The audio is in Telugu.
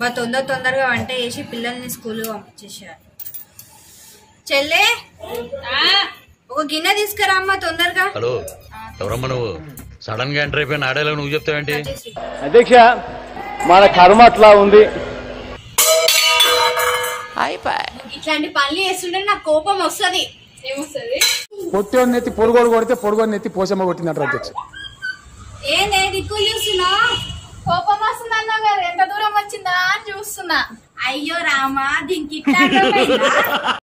బా తొందర తొందరగా వంట చేసి పిల్లల్ని స్కూల్ పంపించేసారు చెల్లే ఒక గిన్నె తీసుకురా అమ్మా తొందరగా హలో ఎవరమ్మా నువ్వు సడన్ గా ఎంటర్ అయిపోయిన ఆడేలా నువ్వు చెప్తావేంటి అధ్యక్ష మన కర్మ అట్లా ఉంది ఇట్లాంటి పనులు చేస్తుంటే నాకు కోపం వస్తుంది ఏమొస్తుంది పొట్టోని నెత్తి పొడుగోడు కొడితే పొడుగోని నెత్తి పోసమ్మ కొట్టిందంటారు అధ్యక్ష ఏందే దిక్కులు చూస్తున్నా కోపం వస్తుంది అన్నావు కదా ఎంత దూరం వచ్చిందా అని చూస్తున్నా అయ్యో రామా దీనికి ఇట్లా అర్థమైందా?